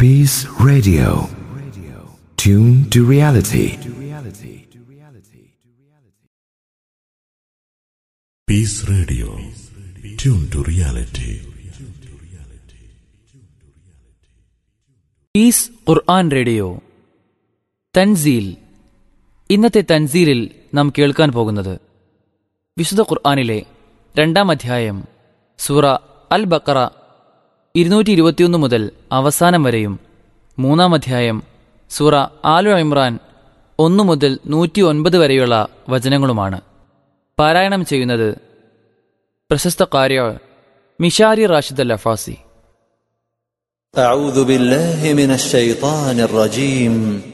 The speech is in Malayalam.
Peace Radio. Tune to reality. Peace radio tune to reality is Quran radio Tanzeel ഇന്നത്തെ തൻസീലിൽ നാം കേൾക്കാൻ പോകുന്നത് വിശുദ്ധ ഖുർആനിലെ രണ്ടാം അധ്യായം സൂറ അൽ ബക്കറ ഇരുന്നൂറ്റി ഇരുപത്തിയൊന്ന് മുതൽ അവസാനം വരെയും മൂന്നാം അധ്യായം സൂറ ആലു ഇമ്രാൻ ഒന്നു മുതൽ നൂറ്റി ഒൻപത് വരെയുള്ള വചനങ്ങളുമാണ് പാരായണം ചെയ്യുന്നത് പ്രശസ്ത കാര്യ മിഷാരി റാഷിദ് അൽ അഫാസി أعوذ بالله من الشيطان الرجيم